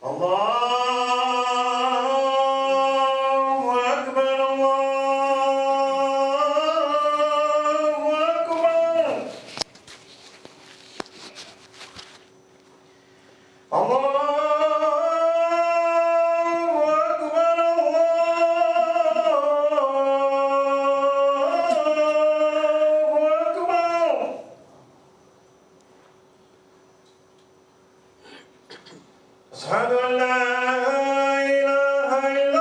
الله أكبر الله أكبر الله أكبر الله أكبر أشهد أن لا إله إلا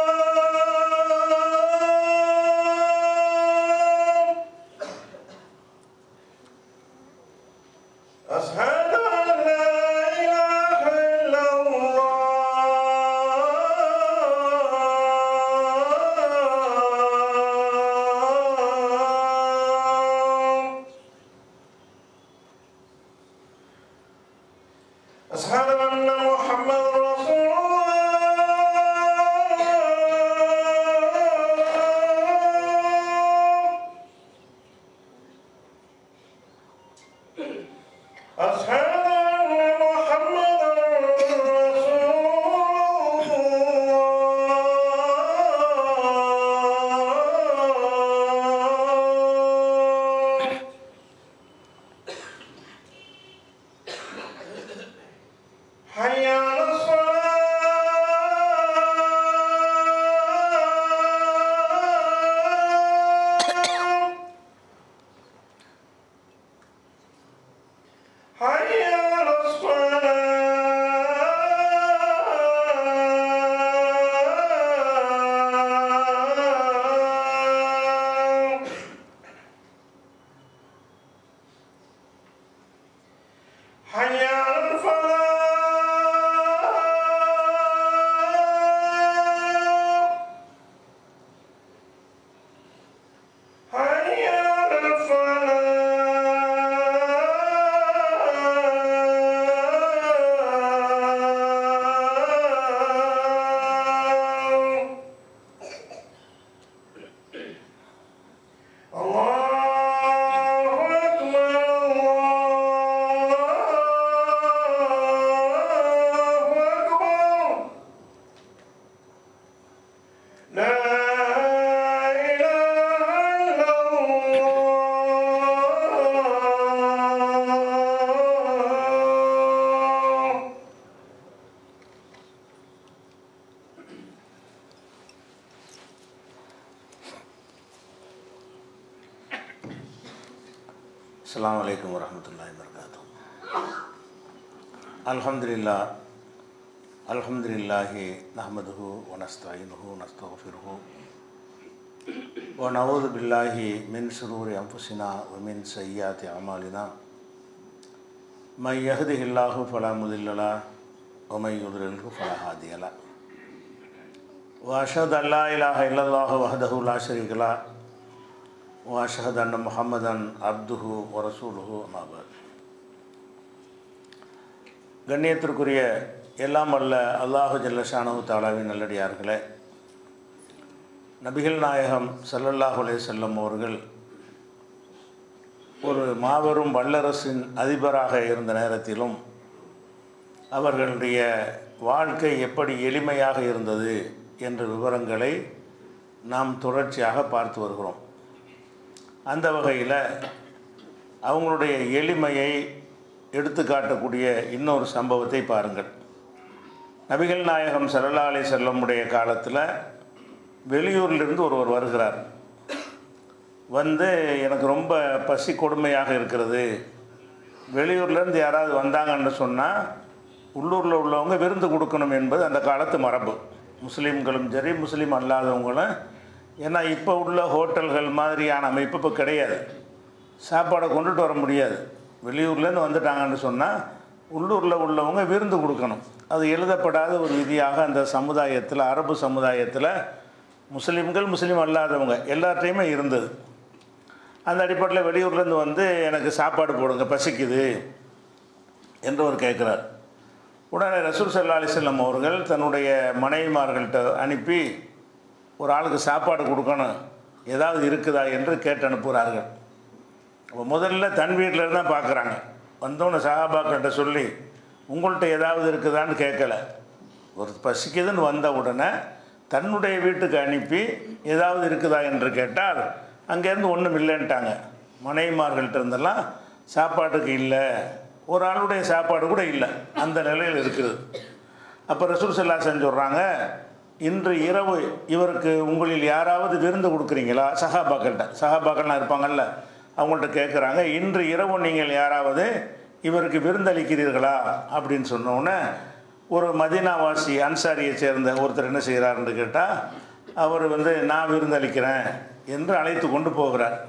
الله أشهد أن لا إله إلا الله أشهد أن محمد رسول الله أشهد أن محمد رسول الله حي على الصلاة حي على الصلاة حي على الفلاح حي على الفلاح الله أكبر الله أكبر لا إله إلا الله السلام عليكم ورحمة الله وبركاته الحمد لله الحمد لله نحمده ونستعينه ونستغفره ونعوذ بالله من شرور أنفسنا ومن سيئات أعمالنا من يهده الله فلا مضل له ومن يضلله فلا هادي له وأشهد أن لا إله إلا الله وحده لا شريك له وأشهد أن محمدا عبده ورسوله أما بعد கண்ணியத்திற்குரிய எல்லாம் வல்ல அல்லாஹு ஜல்லஷானு தாலாவின் நல்லடியார்களே நபிகள் நாயகம் ஸல்லல்லாஹு அலைஹி செல்லம் அவர்கள் ஒரு மாபெரும் வல்லரசின் அதிபராக இருந்த நேரத்திலும் அவர்களுடைய வாழ்க்கை எப்படி எளிமையாக இருந்தது என்ற விவரங்களை நாம் தொடர்ச்சியாக பார்த்து வருகிறோம் அந்த வகையில் அவங்களுடைய எளிமையை எடுத்து காட்டக்கூடிய இன்னொரு சம்பவத்தை பாருங்கள் நபிகள் நாயகம் சல்லல்லா அலி செல்லமுடைய காலத்தில் வெளியூரிலிருந்து ஒருவர் வருகிறார் வந்து எனக்கு ரொம்ப பசி கொடுமையாக இருக்கிறது வெளியூர்லேருந்து யாராவது வந்தாங்கன்னு சொன்னால் உள்ளூரில் உள்ளவங்க விருந்து கொடுக்கணும் என்பது அந்த காலத்து மரபு முஸ்லீம்களும் சரி முஸ்லீம் அல்லாதவங்களும் ஏன்னா இப்போ உள்ள ஹோட்டல்கள் மாதிரியான அமைப்பு இப்போ கிடையாது சாப்பாடை கொண்டுட்டு வர முடியாது வெளியூர்லேருந்து வந்துட்டாங்கன்னு சொன்னால் உள்ளூரில் உள்ளவங்க விருந்து கொடுக்கணும் அது எழுதப்படாத ஒரு விதியாக அந்த சமுதாயத்தில் அரபு சமுதாயத்தில் முஸ்லீம்கள் முஸ்லீம் அல்லாதவங்க எல்லார்ட்டையுமே இருந்தது அந்த அடிப்படையில் வெளியூர்லேருந்து வந்து எனக்கு சாப்பாடு போடுங்க பசிக்குது என்று அவர் கேட்குறார் உடனே ரசூல் சல்லா அலிசல்லம் அவர்கள் தன்னுடைய மனைவிமார்கள்ட்ட அனுப்பி ஒரு ஆளுக்கு சாப்பாடு கொடுக்கணும் ஏதாவது இருக்குதா என்று கேட்டு அனுப்புகிறார்கள் அப்போ முதல்ல தன் வீட்டில் தான் பார்க்குறாங்க வந்தோன்னு சஹாபாக்கிட்ட சொல்லி உங்கள்கிட்ட ஏதாவது இருக்குதான்னு கேட்கல ஒரு பசிக்குதுன்னு வந்த உடனே தன்னுடைய வீட்டுக்கு அனுப்பி ஏதாவது இருக்குதா என்று கேட்டால் அங்கேருந்து ஒன்றும் இல்லைன்ட்டாங்க மனைவிமார்கள்ட்ட இருந்தெல்லாம் சாப்பாட்டுக்கு இல்லை ஒரு ஆளுடைய சாப்பாடு கூட இல்லை அந்த நிலையில் இருக்குது அப்போ ரசூல் சல்லாசன் சொல்கிறாங்க இன்று இரவு இவருக்கு உங்களில் யாராவது விருந்து கொடுக்குறீங்களா சஹாபாக்கள்கிட்ட சஹாபாக்கள்லாம் இருப்பாங்கல்ல அவங்கள்ட்ட கேட்குறாங்க இன்று இரவு நீங்கள் யாராவது இவருக்கு விருந்தளிக்கிறீர்களா அப்படின்னு சொன்னோன்னே ஒரு மதீனாவாசி அன்சாரியை சேர்ந்த ஒருத்தர் என்ன செய்கிறாருன்னு கேட்டால் அவர் வந்து நான் விருந்தளிக்கிறேன் என்று அழைத்து கொண்டு போகிறார்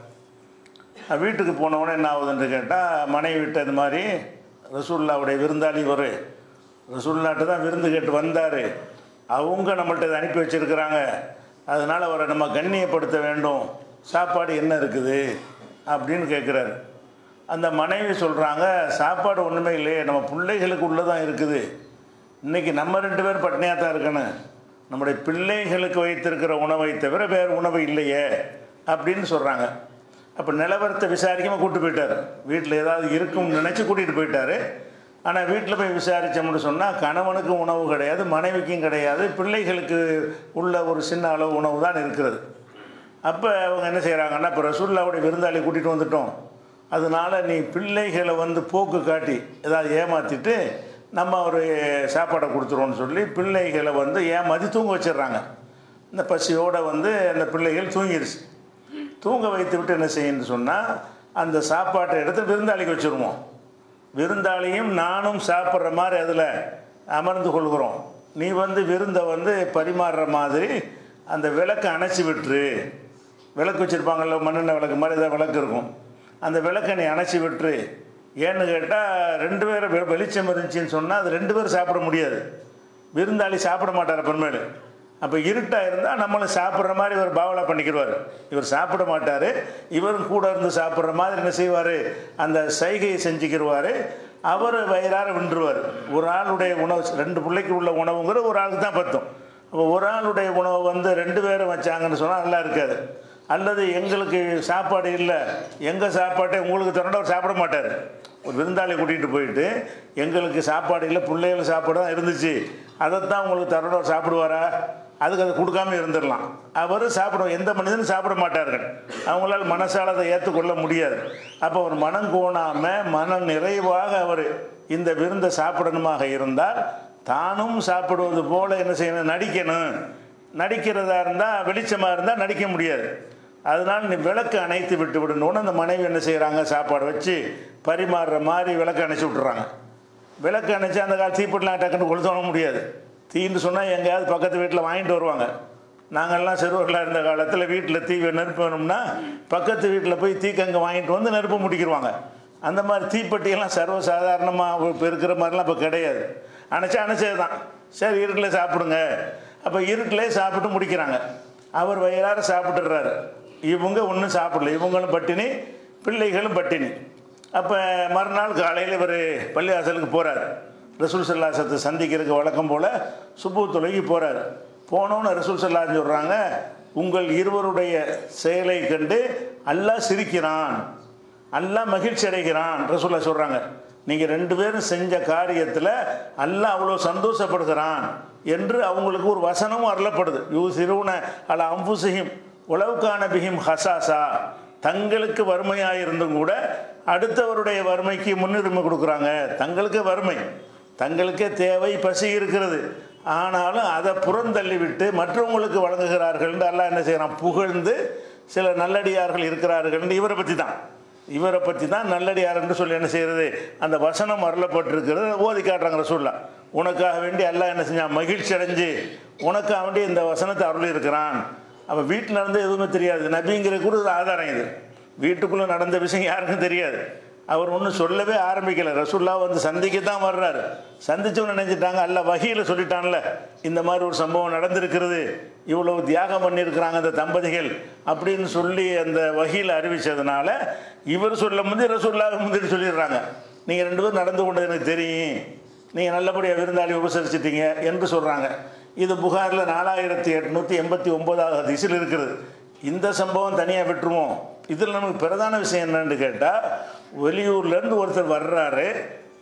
அஹ் வீட்டுக்கு போனவுடனே என்ன ஆகுதுன்னு கேட்டால் மனைவி விட்ட இது மாதிரி ரசூல்லாவுடைய விருந்தாளி ஒரு ரசூல்லாட்டு தான் விருந்து கேட்டு வந்தார் அவங்க நம்மள்ட்ட இதை அனுப்பி வச்சிருக்கிறாங்க அதனால் அவரை நம்ம கண்ணியப்படுத்த வேண்டும் சாப்பாடு என்ன இருக்குது அப்படின்னு கேட்குறாரு அந்த மனைவி சொல்கிறாங்க சாப்பாடு ஒன்றுமே இல்லையே நம்ம பிள்ளைகளுக்கு உள்ளதான் இருக்குது இன்றைக்கி நம்ம ரெண்டு பேர் பட்னியாக தான் இருக்கணும் நம்முடைய பிள்ளைகளுக்கு வைத்திருக்கிற உணவை தவிர வேறு உணவு இல்லையே அப்படின்னு சொல்கிறாங்க அப்போ நிலவரத்தை விசாரிக்காமல் கூப்பிட்டு போயிட்டார் வீட்டில் ஏதாவது இருக்கும்னு நினச்சி கூட்டிகிட்டு போயிட்டார் ஆனால் வீட்டில் போய் விசாரித்தோம்னு சொன்னால் கணவனுக்கும் உணவு கிடையாது மனைவிக்கும் கிடையாது பிள்ளைகளுக்கு உள்ள ஒரு சின்ன அளவு உணவு தான் இருக்கிறது அப்போ அவங்க என்ன செய்கிறாங்கன்னா இப்போ ரசூல்லாவுடைய விருந்தாளி கூட்டிகிட்டு வந்துட்டோம் அதனால் நீ பிள்ளைகளை வந்து போக்கு காட்டி ஏதாவது ஏமாற்றிட்டு நம்ம ஒரு சாப்பாடை கொடுத்துருவோன்னு சொல்லி பிள்ளைகளை வந்து ஏமாற்றி தூங்க வச்சிடுறாங்க இந்த பசியோடு வந்து அந்த பிள்ளைகள் தூங்கிடுச்சு தூங்க வைத்து விட்டு என்ன செய்யணும்னு சொன்னால் அந்த சாப்பாட்டை எடுத்து விருந்தாளிக்கு வச்சுருவோம் விருந்தாளியும் நானும் சாப்பிட்ற மாதிரி அதில் அமர்ந்து கொள்கிறோம் நீ வந்து விருந்தை வந்து பரிமாறுற மாதிரி அந்த விளக்கை அணைச்சி விட்டுரு விளக்கு வச்சுருப்பாங்கல்ல மண்ணெண்ணெய் விளக்கு மாதிரி ஏதாவது விளக்கு இருக்கும் அந்த விளக்கை நீ அணைச்சி விட்டுரு ஏன்னு கேட்டால் ரெண்டு பேரும் வெ- வெளிச்சம் இருந்துச்சுன்னு சொன்னால் அது ரெண்டு பேரும் சாப்பிட முடியாது விருந்தாளி சாப்பிட மாட்டார் அப்புறமேலு அப்போ இருட்டாக இருந்தால் நம்மளும் சாப்பிட்ற மாதிரி இவர் பாவலா பண்ணிக்கிடுவார் இவர் சாப்பிட மாட்டார் இவரும் கூட இருந்து சாப்பிட்ற மாதிரி என்ன செய்வார் அந்த சைகையை செஞ்சுக்கிடுவார் அவர் வயிறார வின்றுவார் ஒரு ஆளுடைய உணவு ரெண்டு பிள்ளைக்கு உள்ள உணவுங்கிற ஒரு ஆளுக்கு தான் பத்தும் அப்போ ஒரு ஆளுடைய உணவு வந்து ரெண்டு பேரும் வச்சாங்கன்னு சொன்னால் நல்லா இருக்காது அல்லது எங்களுக்கு சாப்பாடு இல்லை எங்கள் சாப்பாட்டை உங்களுக்கு திரண்ட அவர் சாப்பிட மாட்டார் ஒரு விருந்தாளி கூட்டிகிட்டு போயிட்டு எங்களுக்கு சாப்பாடு இல்லை பிள்ளைகள் சாப்பாடு தான் இருந்துச்சு அதைத்தான் உங்களுக்கு தரணும் அவர் சாப்பிடுவாரா அதுக்கு அதை கொடுக்காம இருந்துடலாம் அவர் சாப்பிட எந்த மனிதனும் சாப்பிட மாட்டார்கள் அவங்களால மனசால் அதை ஏற்றுக்கொள்ள முடியாது அப்போ அவர் மனம் கோணாமல் மன நிறைவாக அவர் இந்த விருந்தை சாப்பிடணுமாக இருந்தால் தானும் சாப்பிடுவது போல என்ன செய்யணும் நடிக்கணும் நடிக்கிறதா இருந்தால் வெளிச்சமாக இருந்தால் நடிக்க முடியாது அதனால் நீ விளக்கு அணைத்து விட்டு விடணும்னு அந்த மனைவி என்ன செய்கிறாங்க சாப்பாடு வச்சு பரிமாறுற மாதிரி விளக்கு அணைச்சி விட்டுறாங்க விளக்கு அணைச்சி அந்த கால தீப்பெட்டிலாம் டக்குன்னு கொளுத்தோட முடியாது தீன்னு சொன்னால் எங்கேயாவது பக்கத்து வீட்டில் வாங்கிட்டு வருவாங்க நாங்கள்லாம் சிறுவர்களாக இருந்த காலத்தில் வீட்டில் தீ நெருப்பு வேணும்னா பக்கத்து வீட்டில் போய் தீக்கங்க வாங்கிட்டு வந்து நெருப்பு முடிக்கிடுவாங்க அந்த மாதிரி தீப்பெட்டியெல்லாம் சர்வசாதாரணமாக இப்போ இருக்கிற மாதிரிலாம் இப்போ கிடையாது அணைச்சா அணைச்சது தான் சரி இருட்டில் சாப்பிடுங்க அப்போ இருட்டிலே சாப்பிட்டு முடிக்கிறாங்க அவர் வயிறார சாப்பிட்டுடுறாரு இவங்க ஒன்றும் சாப்பிடல இவங்களும் பட்டினி பிள்ளைகளும் பட்டினி அப்போ மறுநாள் காலையில் இவர் பள்ளிவாசலுக்கு போகிறார் ரசூல் சல்லாசத்தை சந்திக்கிறதுக்கு வழக்கம் போல் சுப்பு தொலைகி போகிறார் போனோன்னு ரசூல் சல்லான்னு சொல்கிறாங்க உங்கள் இருவருடைய செயலை கண்டு அல்லாஹ் சிரிக்கிறான் அல்லாஹ் மகிழ்ச்சி அடைகிறான் ரசூல்லா சொல்கிறாங்க நீங்கள் ரெண்டு பேரும் செஞ்ச காரியத்தில் அல்லாஹ் அவ்வளோ சந்தோஷப்படுகிறான் என்று அவங்களுக்கு ஒரு வசனமும் அருளப்படுது யூ சிறுவன அல அம்புசிஹிம் உளவுக்கான பிஹிம் ஹசாசா தங்களுக்கு வறுமையாக இருந்தும் கூட அடுத்தவருடைய வறுமைக்கு முன்னுரிமை கொடுக்குறாங்க தங்களுக்கு வறுமை தங்களுக்கே தேவை பசி இருக்கிறது ஆனாலும் அதை புறந்தள்ளி விட்டு மற்றவங்களுக்கு வழங்குகிறார்கள் என்று அல்லாஹ் என்ன செய்கிறான் புகழ்ந்து சில நல்லடியார்கள் இருக்கிறார்கள் இவரை பற்றி தான் இவரை பற்றி தான் நல்லடியார் என்று சொல்லி என்ன செய்கிறது அந்த வசனம் அருளப்பட்டிருக்கிறது ஓதி காட்டுறாங்க ரசூல்லா உனக்காக வேண்டி அல்லாஹ் என்ன செஞ்சான் மகிழ்ச்சி அடைஞ்சு உனக்காக வேண்டி இந்த வசனத்தை அருளி இருக்கிறான் அப்போ வீட்டில் இருந்து எதுவுமே தெரியாது நபிங்கிற கூட ஒரு ஆதாரம் இது வீட்டுக்குள்ளே நடந்த விஷயம் யாருக்கும் தெரியாது அவர் ஒன்றும் சொல்லவே ஆரம்பிக்கல ரசூல்லா வந்து சந்திக்க தான் வர்றாரு சந்திச்சவங்க நினைச்சிட்டாங்க அல்ல வகையில் சொல்லிட்டான்ல இந்த மாதிரி ஒரு சம்பவம் நடந்திருக்கிறது இவ்வளவு தியாகம் பண்ணியிருக்கிறாங்க அந்த தம்பதிகள் அப்படின்னு சொல்லி அந்த வகையில் அறிவிச்சதுனால இவர் சொல்லும் போது ரசூல்லாவுக்கு முந்திரி சொல்லிடுறாங்க நீங்கள் ரெண்டு பேரும் நடந்து கொண்டது எனக்கு தெரியும் நீங்கள் நல்லபடியாக விருந்தாளி உபசரிச்சிட்டீங்க என்று சொல்கிறாங்க இது புகாரில் நாலாயிரத்தி எட்நூற்றி எண்பத்தி ஒம்போதாவது ஹதீஸில் இருக்கிறது இந்த சம்பவம் தனியாக விட்டுருவோம் இதில் நமக்கு பிரதான விஷயம் என்னன்னு கேட்டால் வெளியூர்லேருந்து ஒருத்தர் வர்றாரு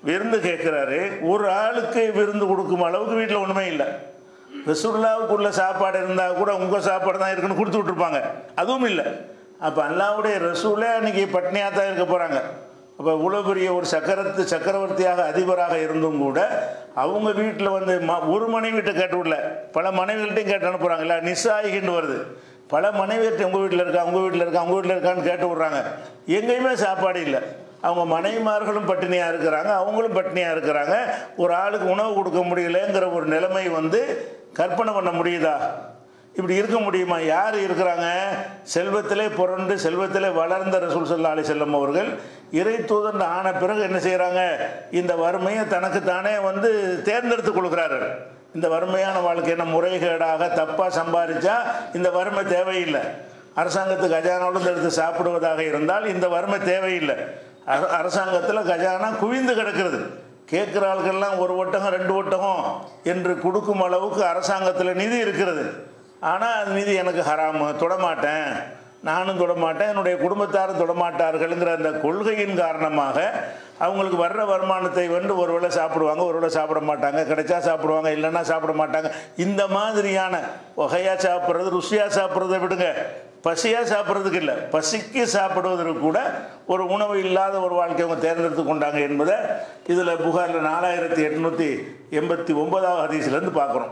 விருந்து கேட்குறாரு ஒரு ஆளுக்கு விருந்து கொடுக்கும் அளவுக்கு வீட்டில் ஒன்றுமே இல்லை ரசுல்லாவுக்குள்ள சாப்பாடு இருந்தால் கூட உங்கள் சாப்பாடு தான் இருக்குன்னு கொடுத்து விட்ருப்பாங்க அதுவும் இல்லை அப்போ அல்லாவுடைய ரசூலே அன்றைக்கி பட்னியாக தான் இருக்க போகிறாங்க அப்போ இவ்வளோ பெரிய ஒரு சக்கரத்து சக்கரவர்த்தியாக அதிபராக இருந்தும் கூட அவங்க வீட்டில் வந்து ம ஒரு மனைவிட்ட கேட்டு விடல பல மனைவிகள்ட்டையும் கேட்டு அனுப்புகிறாங்கல்ல நிசாயிகின்னு வருது பல மனைவிகிட்ட உங்கள் வீட்டில் இருக்கா உங்கள் வீட்டில் இருக்கா உங்கள் வீட்டில் இருக்கான்னு கேட்டு விட்றாங்க எங்கேயுமே சாப்பாடு இல்லை அவங்க மனைவிமார்களும் பட்டினியாக இருக்கிறாங்க அவங்களும் பட்டினியாக இருக்கிறாங்க ஒரு ஆளுக்கு உணவு கொடுக்க முடியலங்கிற ஒரு நிலைமை வந்து கற்பனை பண்ண முடியுதா இப்படி இருக்க முடியுமா யார் இருக்கிறாங்க செல்வத்திலே புரண்டு செல்வத்திலே வளர்ந்த ரசூல் சல்லா அலி செல்லம் அவர்கள் இறை தூதன் ஆன பிறகு என்ன செய்கிறாங்க இந்த வறுமையை தனக்குத்தானே வந்து தேர்ந்தெடுத்து கொடுக்குறாரு இந்த வறுமையான வாழ்க்கை என்ன முறைகேடாக தப்பாக சம்பாதிச்சா இந்த வறுமை தேவையில்லை அரசாங்கத்துக்கு கஜானாவிலிருந்து எடுத்து சாப்பிடுவதாக இருந்தால் இந்த வறுமை தேவையில்லை அர- அரசாங்கத்தில் கஜானா குவிந்து கிடக்கிறது கேட்குற ஆட்கள்லாம் ஒரு ஒட்டகம் ரெண்டு ஒட்டகம் என்று கொடுக்கும் அளவுக்கு அரசாங்கத்தில் நிதி இருக்கிறது ஆனால் அந்த நிதி எனக்கு ஹராமு தொடமாட்டேன் நானும் தொடமாட்டேன் என்னுடைய குடும்பத்தாரும் தொடமாட்டார்கள்ங்கிற அந்த கொள்கையின் காரணமாக அவங்களுக்கு வர்ற வருமானத்தை வந்து ஒரு வேளை சாப்பிடுவாங்க ஒரு வேளை சாப்பிட மாட்டாங்க கிடைச்சா சாப்பிடுவாங்க இல்லைன்னா சாப்பிட மாட்டாங்க இந்த மாதிரியான வகையாக சாப்பிட்றது ருசியாக சாப்பிட்றதை விடுங்க பசியாக சாப்பிட்றதுக்கு இல்லை பசிக்கு சாப்பிடுவதற்கு கூட ஒரு உணவு இல்லாத ஒரு வாழ்க்கை அவங்க தேர்ந்தெடுத்து கொண்டாங்க என்பதை இதில் புகாரில் நாலாயிரத்தி எட்நூற்றி எண்பத்தி ஒன்பதாவது ஹதீஸ்லேருந்து பார்க்குறோம்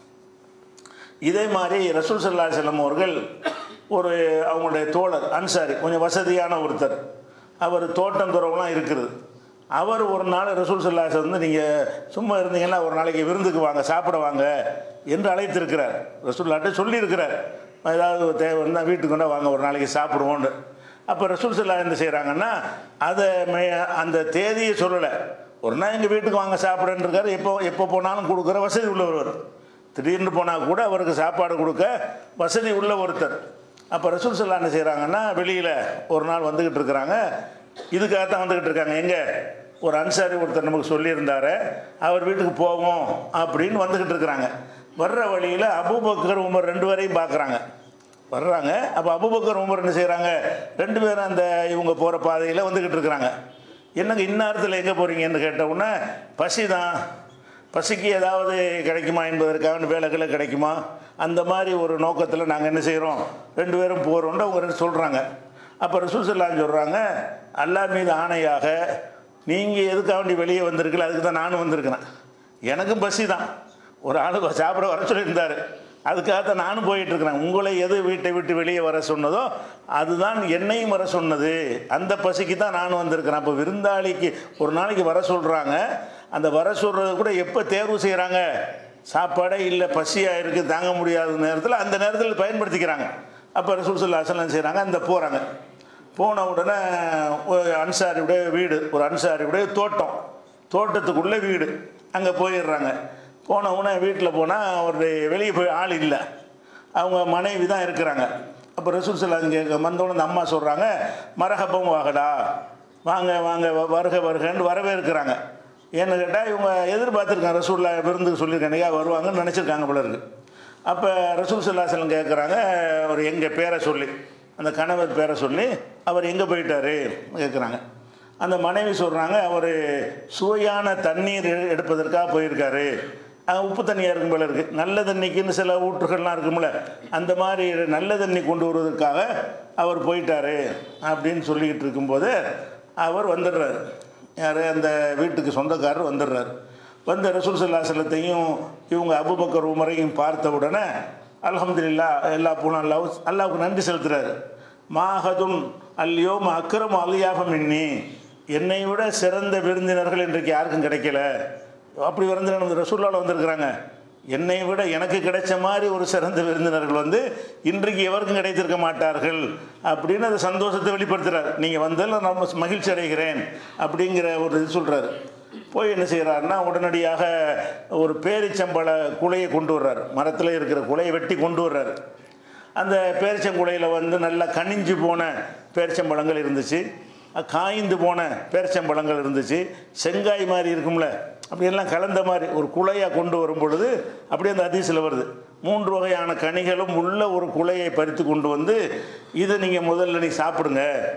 இதே மாதிரி ரசூல் சல்லா செல்லம் அவர்கள் ஒரு அவங்களுடைய தோழர் அன்சாரி கொஞ்சம் வசதியான ஒருத்தர் அவர் தோட்டம் துறவுலாம் இருக்குது அவர் ஒரு நாள் ரசூல் சல்லாஸ் வந்து நீங்கள் சும்மா இருந்தீங்கன்னா ஒரு நாளைக்கு விருந்துக்கு வாங்க சாப்பிட வாங்க என்று அழைத்திருக்கிறார் ரசூல்லாட்ட சொல்லியிருக்கிறார் ஏதாவது தேவை இருந்தால் வீட்டுக்கு வந்தால் வாங்க ஒரு நாளைக்கு சாப்பிடுவோன்னு அப்போ ரசூல் சல்லா என்ன செய்கிறாங்கன்னா அதை மே அந்த தேதியை சொல்லலை ஒரு நாள் எங்கள் வீட்டுக்கு வாங்க சாப்பிடுன்னு இருக்காரு எப்போ எப்போ போனாலும் கொடுக்குற வசதி உள்ளவர் திடீர்னு போனால் கூட அவருக்கு சாப்பாடு கொடுக்க வசதி உள்ள ஒருத்தர் அப்போ ரசூல் சல்லா என்ன செய்கிறாங்கன்னா வெளியில் ஒரு நாள் வந்துக்கிட்டு இருக்கிறாங்க இதுக்காக தான் வந்துக்கிட்டு இருக்காங்க எங்கே ஒரு அன்சாரி ஒருத்தர் நமக்கு சொல்லியிருந்தாரு அவர் வீட்டுக்கு போவோம் அப்படின்னு வந்துக்கிட்டு இருக்கிறாங்க வர்ற வழியில் அபூபக்கர் உமர் ரெண்டு பேரையும் பார்க்குறாங்க வர்றாங்க அப்போ அபுபக்கர் உமர் என்ன செய்கிறாங்க ரெண்டு பேரும் அந்த இவங்க போகிற பாதையில் வந்துக்கிட்டு இருக்கிறாங்க என்னங்க இந்நேரத்தில் எங்கே போகிறீங்கன்னு கேட்ட உடனே பசி தான் பசிக்கு ஏதாவது கிடைக்குமா என்பதற்காக வேலைகளை கிடைக்குமா அந்த மாதிரி ஒரு நோக்கத்தில் நாங்கள் என்ன செய்கிறோம் ரெண்டு பேரும் போகிறோம்னு அவங்க ரெண்டு சொல்கிறாங்க அப்போ ரசூல் சொல்லான்னு சொல்கிறாங்க அல்லாஹ் மீது ஆணையாக நீங்கள் எதுக்காக வேண்டி வெளியே வந்திருக்கல அதுக்கு தான் நானும் வந்திருக்கிறேன் எனக்கும் பசி தான் ஒரு ஆள் சாப்பிட வர சொல்லியிருந்தார் அதுக்காக தான் நானும் போயிட்டு இருக்கிறேன் உங்களை எது வீட்டை விட்டு வெளியே வர சொன்னதோ அதுதான் என்னையும் வர சொன்னது அந்த பசிக்கு தான் நானும் வந்திருக்கிறேன் அப்போ விருந்தாளிக்கு ஒரு நாளைக்கு வர சொல்கிறாங்க அந்த வர சொல்கிறது கூட எப்போ தேர்வு செய்கிறாங்க சாப்பாடே இல்லை பசியாக இருக்குது தாங்க முடியாத நேரத்தில் அந்த நேரத்தில் பயன்படுத்திக்கிறாங்க அப்போ ரசூல் சல்லா அசலம் செய்கிறாங்க அந்த போகிறாங்க போன உடனே ஒரு அன்சாரியுடைய வீடு ஒரு அன்சாரியுடைய தோட்டம் தோட்டத்துக்குள்ளே வீடு அங்கே போயிடுறாங்க போன உடனே வீட்டில் போனால் அவருடைய வெளியே போய் ஆள் இல்லை அவங்க மனைவி தான் இருக்கிறாங்க அப்போ ரசூல் சல்லாம் கேட்க வந்தவுடனே அந்த அம்மா சொல்கிறாங்க மரகப்பம் வாகடா வாங்க வாங்க வ- வருக வருகன்னு வரவேற்கிறாங்க ஏன்னு கேட்டால் இவங்க எதிர்பார்த்துருக்காங்க ரசூல்லா விருந்துக்கு சொல்லியிருக்காங்க வருவாங்கன்னு நினச்சிருக்காங்க போல இருக்கு அப்போ ரசூல் சல்லாசலம் கேட்குறாங்க அவர் எங்கள் பேரை சொல்லி அந்த கணவர் பேரை சொல்லி அவர் எங்கே போயிட்டாரு கேட்குறாங்க அந்த மனைவி சொல்கிறாங்க அவர் சுவையான தண்ணீர் எ- எடுப்பதற்காக போயிருக்காரு அங்க உப்பு தண்ணியாக இருக்கும் போல இருக்குது நல்ல தண்ணிக்குன்னு சில ஊற்றுகள்லாம் இருக்கும்ல அந்த மாதிரி நல்ல தண்ணி கொண்டு வருவதற்காக அவர் போயிட்டாரு அப்படின்னு சொல்லிக்கிட்டு இருக்கும்போது அவர் வந்துடுறாரு யார் அந்த வீட்டுக்கு சொந்தக்காரர் வந்துடுறாரு வந்த ரசூல் சல்லா செல்லத்தையும் இவங்க அபுபக்கர் உமரையும் பார்த்த உடனே அல்ஹம்துலில்லா எல்லா பூனும் அல்லாஹ் அல்லாவுக்கு நன்றி செலுத்துறாரு மாஹதுன் அல்லியோ அக்கரம் அலியாஃபம் இன்னி என்னை விட சிறந்த விருந்தினர்கள் இன்றைக்கு யாருக்கும் கிடைக்கல அப்படி விருந்தினர் ரசூல்லாவில் வந்திருக்கிறாங்க என்னை விட எனக்கு கிடைச்ச மாதிரி ஒரு சிறந்த விருந்தினர்கள் வந்து இன்றைக்கு எவருக்கும் கிடைத்திருக்க மாட்டார்கள் அப்படின்னு அந்த சந்தோஷத்தை வெளிப்படுத்துகிறார் நீங்கள் வந்ததில் நான் மகிழ்ச்சி அடைகிறேன் அப்படிங்கிற ஒரு இது சொல்கிறாரு போய் என்ன செய்கிறாருன்னா உடனடியாக ஒரு பேரிச்சம்பழ குலையை கொண்டு வர்றாரு மரத்தில் இருக்கிற குலையை வெட்டி கொண்டு வர்றாரு அந்த பேரிச்சங்குலையில் வந்து நல்லா கனிஞ்சு போன பேரிச்சம்பழங்கள் இருந்துச்சு காய்ந்து போன பேரிச்சம்பழங்கள் இருந்துச்சு செங்காய் மாதிரி இருக்கும்ல அப்படியெல்லாம் கலந்த மாதிரி ஒரு குலையாக கொண்டு வரும் பொழுது அப்படியே அந்த அதிசயில் வருது மூன்று வகையான கனிகளும் உள்ள ஒரு குலையை பறித்து கொண்டு வந்து இதை நீங்கள் முதல்ல நீ சாப்பிடுங்க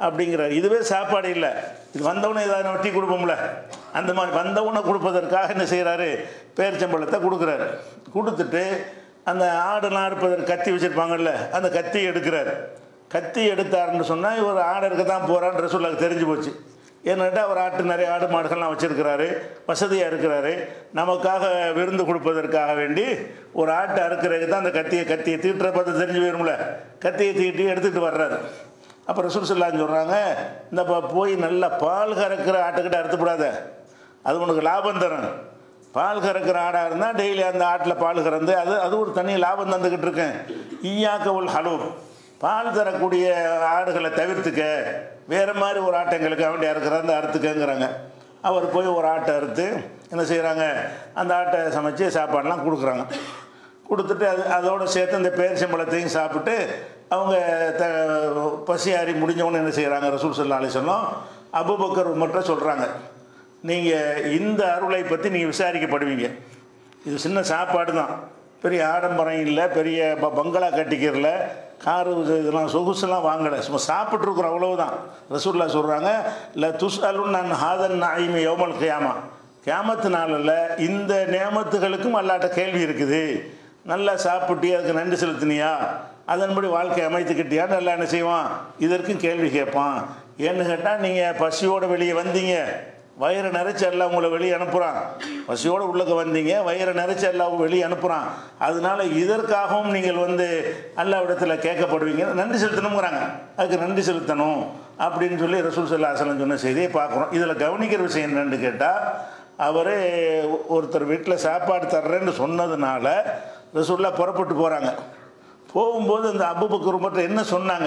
அப்படிங்கிறார் இதுவே சாப்பாடு இல்லை இது வந்தவனே ஏதாவது வெட்டி கொடுப்போம்ல அந்த மாதிரி வந்தவனை கொடுப்பதற்காக என்ன செய்கிறாரு பேரிச்சம்பழத்தை கொடுக்குறாரு கொடுத்துட்டு அந்த ஆடுலாம் அறுப்பதற்கு கத்தி வச்சுருப்பாங்கல்ல அந்த கத்தி எடுக்கிறார் கத்தி எடுத்தாருன்னு சொன்னால் இவர் ஆடு இருக்க தான் போகிறான்னு ரசூலுல்லாஹ்க்கு தெரிஞ்சு போச்சு ஏன்னாட்டா அவர் ஆட்டு நிறைய ஆடு மாடுகள்லாம் வச்சுருக்கிறாரு வசதியாக இருக்கிறாரு நமக்காக விருந்து கொடுப்பதற்காக வேண்டி ஒரு ஆட்டை அறுக்கிறதுக்கு தான் அந்த கத்தியை கத்தியை தீட்டுற பார்த்து தெரிஞ்சு போயிரும்ல கத்தியை தீட்டி எடுத்துகிட்டு வர்றாரு அப்போ ரசூல் சொல்லான்னு சொல்கிறாங்க இந்த ப- போய் நல்லா பால் கறக்கிற ஆட்டுக்கிட்ட அறுத்துப்படாத அது உனக்கு லாபம் தரும் பால் கறக்கிற ஆடாக இருந்தால் டெய்லி அந்த ஆட்டில் பால் கறந்து அது அது ஒரு தனி லாபம் தந்துக்கிட்டு இருக்கேன் ஈயாக்க உல் ஹலூப் பால் தரக்கூடிய ஆடுகளை தவிர்த்துக்க வேறு மாதிரி ஒரு ஆட்டை எங்களுக்கு வேண்டிய அறுக்கிற அந்த அறுத்துக்கங்கிறாங்க அவர் போய் ஒரு ஆட்டை அறுத்து என்ன செய்கிறாங்க அந்த ஆட்டை சமைச்சு சாப்பாடெலாம் கொடுக்குறாங்க கொடுத்துட்டு அது அதோடு சேர்த்து இந்த பேரிச்சம்பழத்தையும் சாப்பிட்டு அவங்க த பசியாரி முடிஞ்சவொன்னு என்ன செய்கிறாங்க ரசூல் சல்லா அலிசல்லம் அபுபக்கர் மட்டும் சொல்கிறாங்க நீங்கள் இந்த அருளை பற்றி நீங்கள் விசாரிக்கப்படுவீங்க இது சின்ன சாப்பாடு தான் பெரிய ஆடம்பரம் இல்லை பெரிய ப- பங்களா கட்டிக்கிறல காரு இது- இதெல்லாம் சொகுசுலாம் வாங்கலை சும்மா சாப்பிட்ருக்குறோம் அவ்வளவுதான் ரசூல்லா சொல்கிறாங்க இல்லை துஸ் அலுன் நான் ஹாதன் நாயிமி யோமல் கியாமா கியாமத்து நாளில் இந்த நியமத்துகளுக்கும் அல்லாட்ட கேள்வி இருக்குது நல்லா சாப்பிட்டு அதுக்கு நன்றி செலுத்தினியா அதன்படி வாழ்க்கை அமைத்துக்கிட்டியா நல்லா என்ன செய்வான் இதற்கும் கேள்வி கேட்பான் ஏன்னு கேட்டால் நீங்கள் பசியோடு வெளியே வந்தீங்க வயிறு நிறைச்சி எல்லாம் உங்களை வெளியே அனுப்புகிறான் பசியோடு உள்ளக்க வந்தீங்க வயிறு நிறைச்சி எல்லாம் வெளியே அனுப்புகிறான் அதனால இதற்காகவும் நீங்கள் வந்து அல்லாவிடத்தில் கேட்கப்படுவீங்க நன்றி செலுத்தணுங்கிறாங்க அதுக்கு நன்றி செலுத்தணும் அப்படின்னு சொல்லி ரசூல் சல்லாஹலம் சொன்ன செய்தியை பார்க்குறோம் இதில் கவனிக்கிற விஷயம் என்னன்னு கேட்டால் அவர் ஒருத்தர் வீட்டில் சாப்பாடு தர்றேன்னு சொன்னதுனால ரசூல்லா புறப்பட்டு போகிறாங்க போகும்போது அந்த அபுபக்கர் மட்டும் என்ன சொன்னாங்க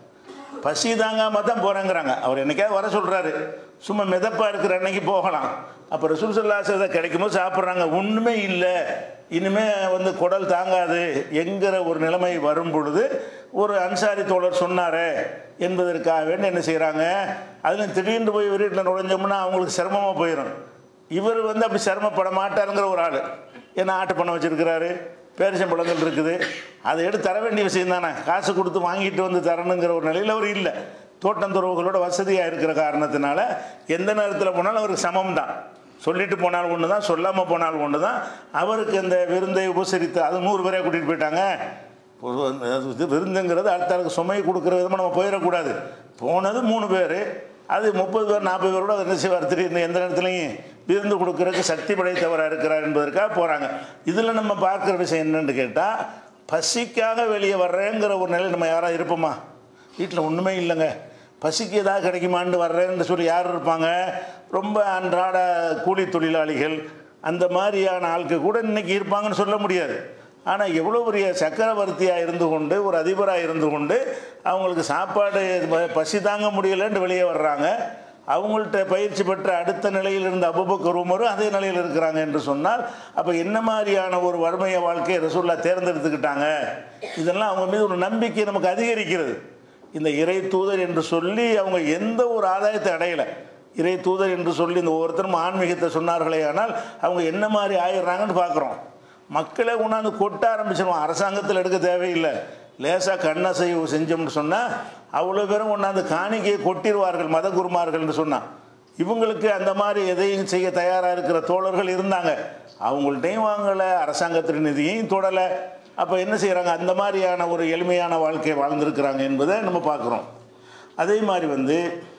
பசி தாங்காமல் தான் போகிறேங்கிறாங்க அவர் என்னைக்காவது வர சொல்கிறாரு சும்மா மிதப்பாக இருக்கிற அன்னைக்கு போகலாம் அப்போ ரசூல் சல்லாசதை கிடைக்கும்போது சாப்பிட்றாங்க ஒன்றுமே இல்லை இனிமே வந்து குடல் தாங்காது என்கிற ஒரு நிலைமை வரும் பொழுது ஒரு அன்சாரி தோழர் சொன்னாரே என்பதற்காக வேண்டி என்ன செய்கிறாங்க அதில் திடீர்னு போய் வீட்டில் நுழைஞ்சோம்னா அவங்களுக்கு சிரமமாக போயிடும் இவர் வந்து அப்படி சிரமப்பட மாட்டாருங்கிற ஒரு ஆள் ஏன்னா ஆட்டு பண்ண வச்சுருக்கிறாரு பேரிச்சம்பழங்கள் இருக்குது அதை எடுத்து தர வேண்டிய விஷயம் தானே காசு கொடுத்து வாங்கிட்டு வந்து தரணுங்கிற ஒரு நிலையில் அவர் இல்லை தோட்டந்துறவுகளோட வசதியாக இருக்கிற காரணத்தினால எந்த நேரத்தில் போனாலும் அவருக்கு சமம் தான் சொல்லிட்டு போனால் ஒன்று தான் சொல்லாமல் போனால் ஒன்று தான் அவருக்கு அந்த விருந்தை உபசரித்து அது நூறு பேரே கூட்டிகிட்டு போயிட்டாங்க பொதுவா இந்த இது விருந்துங்கிறது அடுத்த ஆளுக்கு சுமை கொடுக்குற விதமாக நம்ம போயிடக்கூடாது போனது மூணு பேர் அது முப்பது பேர் நாற்பது பேரோட என்ன செய்வார் திடீர்னு எந்த நேரத்துலையும் விருந்து கொடுக்கறதுக்கு சக்தி படைத்தவராக இருக்கிறார் என்பதற்காக போகிறாங்க இதில் நம்ம பார்க்குற விஷயம் என்னன்னு கேட்டால் பசிக்காக வெளியே வர்றேங்கிற ஒரு நிலை நம்ம யாராவது இருப்போமா வீட்டில் ஒன்றுமே இல்லைங்க பசிக்கு ஏதாவது கிடைக்குமான்னு வர்றேன்னு சொல்லி யார் இருப்பாங்க ரொம்ப அன்றாட கூலி தொழிலாளிகள் அந்த மாதிரியான ஆட்கள் கூட இன்னைக்கு இருப்பாங்கன்னு சொல்ல முடியாது ஆனால் எவ்வளோ பெரிய சக்கரவர்த்தியாக இருந்து கொண்டு ஒரு அதிபராக இருந்து கொண்டு அவங்களுக்கு சாப்பாடு ப- பசி தாங்க முடியலன்னு வெளியே வர்றாங்க அவங்கள்ட்ட பயிற்சி பெற்ற அடுத்த நிலையில் இருந்த அபுபக்கர் உமரும் அதே நிலையில் இருக்கிறாங்க என்று சொன்னால் அப்போ என்ன மாதிரியான ஒரு வறுமைய வாழ்க்கையை ரசூல்லா தேர்ந்தெடுத்துக்கிட்டாங்க இதெல்லாம் அவங்க மீது ஒரு நம்பிக்கை நமக்கு அதிகரிக்கிறது இந்த இறை தூதர் என்று சொல்லி அவங்க எந்த ஒரு ஆதாயத்தை அடையலை இறை தூதர் என்று சொல்லி இந்த ஒவ்வொருத்தரும் ஆன்மீகத்தை சொன்னார்களே ஆனால் அவங்க என்ன மாதிரி ஆயிடுறாங்கன்னு பார்க்குறோம் மக்களை கொண்டாந்து கொட்ட ஆரம்பிச்சிருவோம் அரசாங்கத்தில் எடுக்க தேவையில்லை லேசாக கண்ணசைவு செஞ்சோம்னு சொன்னால் அவ்வளோ பேரும் கொண்டாந்து காணிக்கையை கொட்டிடுவார்கள் மத குருமார்கள்னு சொன்னான் இவங்களுக்கு அந்த மாதிரி எதையும் செய்ய தயாராக இருக்கிற தோழர்கள் இருந்தாங்க அவங்கள்ட்டையும் வாங்கலை அரசாங்கத்தின் நிதியையும் தொடலை அப்போ என்ன செய்கிறாங்க அந்த மாதிரியான ஒரு எளிமையான வாழ்க்கையை வாழ்ந்திருக்கிறாங்க என்பதை நம்ம பார்க்குறோம் அதே மாதிரி வந்து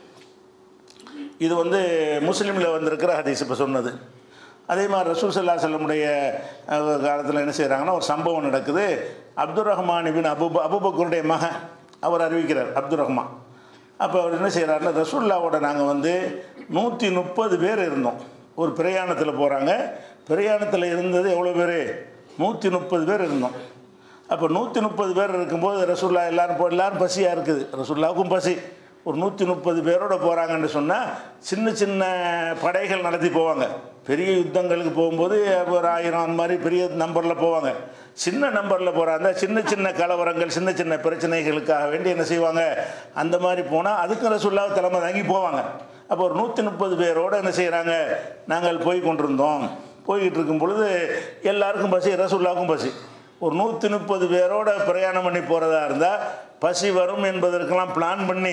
இது வந்து முஸ்லீமில் வந்திருக்கிற ஹதீஸ் இப்போ சொன்னது அதே மாதிரி ரசூல் சல்லா செல்லமுடைய காலத்தில் என்ன செய்கிறாங்கன்னா ஒரு சம்பவம் நடக்குது அப்துல் ரஹ்மான் இபின் அபு அபுபக்கருடைய மகன் அவர் அறிவிக்கிறார் அப்துல் ரஹ்மான் அப்போ அவர் என்ன செய்கிறாருன்னா ரசூல்லாவோட நாங்கள் வந்து நூற்றி முப்பது பேர் இருந்தோம் ஒரு பிரயாணத்தில் போகிறாங்க பிரயாணத்தில் இருந்தது எவ்வளோ பேர் நூற்றி முப்பது பேர் இருந்தோம் அப்போ நூற்றி முப்பது பேர் இருக்கும்போது ரசூல்லா எல்லாரும் போ- எல்லாரும் பசியாக இருக்குது ரசூல்லாவுக்கும் பசி ஒரு நூற்றி முப்பது பேரோட போகிறாங்கன்னு சொன்னால் சின்ன சின்ன படைகள் நடத்தி போவாங்க பெரிய யுத்தங்களுக்கு போகும்போது ஒரு ஆயிரம் அந்த மாதிரி பெரிய நம்பரில் போவாங்க சின்ன நம்பரில் போகிறாங்க சின்ன சின்ன கலவரங்கள் சின்ன சின்ன பிரச்சனைகளுக்காக வேண்டி என்ன செய்வாங்க அந்த மாதிரி போனால் அதுக்கும் ரசூல்லாவை தலைமை தாங்கி போவாங்க அப்போ ஒரு நூற்றி முப்பது பேரோடு என்ன செய்கிறாங்க நாங்கள் போய் கொண்டிருந்தோம் போய்கிட்டு இருக்கும் பொழுது எல்லாருக்கும் பசி ரசூல்லாவுக்கும் பசி ஒரு நூற்றி முப்பது பேரோட பிரயாணம் பண்ணி போகிறதா இருந்தால் பசி வரும் என்பதற்கெல்லாம் பிளான் பண்ணி